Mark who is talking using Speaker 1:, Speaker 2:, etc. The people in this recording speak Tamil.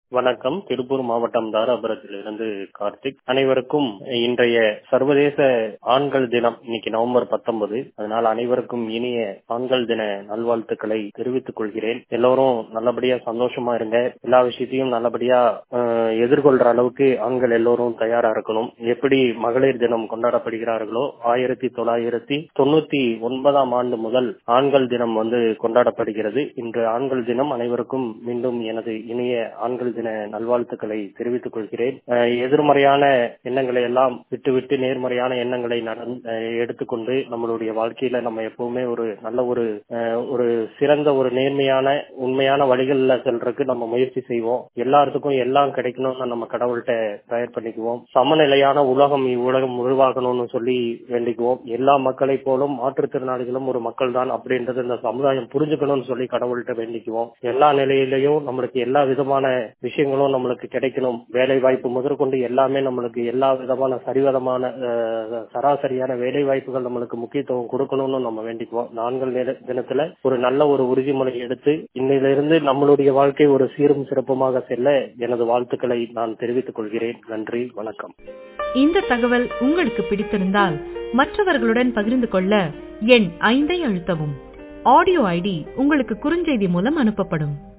Speaker 1: வணக்கம் திருப்பூர் மாவட்டம் தாராபுரத்திலிருந்து கார்த்திக் அனைவருக்கும் இன்றைய சர்வதேச ஆண்கள் தினம் இன்னைக்கு நவம்பர் பத்தொன்பது அதனால் அனைவருக்கும் இனிய ஆண்கள் தின நல்வாழ்த்துக்களை தெரிவித்துக் கொள்கிறேன் எல்லோரும் நல்லபடியா சந்தோஷமா இருங்க எல்லா விஷயத்தையும் நல்லபடியா அஹ், எதிர்கொள்ற அளவுக்கு ஆண்கள் எல்லோரும் தயாரா இருக்கணும் எப்படி மகளிர் தினம் கொண்டாடப்படுகிறார்களோ ஆயிரத்தி தொள்ளாயிரத்தி தொண்ணூத்தி ஒன்பதாம் ஆண்டு முதல் ஆண்கள் தினம் வந்து கொண்டாடப்படுகிறது இன்று ஆண்கள் தினம் அனைவருக்கும் மீண்டும் எனது இனிய ஆண்கள் தின நல்வாழ்த்துக்களை தெரிவித்துக் கொள்கிறேன் அஹ், எதிர்மறையான எண்ணங்களை எல்லாம் விட்டுவிட்டு நேர்மறையான எண்ணங்களை நடந்- அஹ், எடுத்துக்கொண்டு நம்மளுடைய வாழ்க்கையில நம்ம எப்பவுமே ஒரு நல்ல ஒரு அஹ், ஒரு சிறந்த ஒரு நேர்மையான உண்மையான வழிகளில் செல்றதுக்கு நம்ம முயற்சி செய்வோம் எல்லாத்துக்கும் எல்லாம் கிடைக்கணும்னு நம்ம கடவுள்கிட்ட தயார் பண்ணிக்குவோம் சமநிலையான உலகம் இவ்வுலகம் உருவாகணும்னு சொல்லி வேண்டிக்குவோம் எல்லா மக்களை போலும் மாற்றுத்திறனாளிகளும் ஒரு மக்கள் தான் அப்படின்றது இந்த சமுதாயம் புரிஞ்சுக்கணும்னு சொல்லி கடவுள்கிட்ட வேண்டிக்குவோம் எல்லா நிலையிலையும் நம்மளுக்கு எல்லா விதமான விஷயங்களும் நம்மளுக்கு கிடைக்கணும் வேலை வாய்ப்பு முதற்கொண்டு எல்லாமே நம்மளுக்கு எல்லா விதமான சரிவிதமான அஹ், சராசரியான வேலை வாய்ப்புகள் நம்மளுக்கு முக்கியத்துவம் கொடுக்கணும்னு நம்ம வேண்டிக்குவோம் நான்கள் நேர- தினத்துல ஒரு நல்ல ஒரு உறுதிமொழி எடுத்து இன்னையிலிருந்து நம்மளுடைய வாழ்க்கை ஒரு சீரும் சிறப்புமாக செல்ல எனது வாழ்த்துக்களை நான் தெரிவித்துக் கொள்கிறேன் நன்றி வணக்கம்
Speaker 2: இந்த தகவல் உங்களுக்கு பிடித்திருந்தால் மற்றவர்களுடன் பகிர்ந்து கொள்ள எண் ஐந்தை அழுத்தவும் ஆடியோ ஐடி உங்களுக்கு குறுஞ்செய்தி மூலம் அனுப்பப்படும்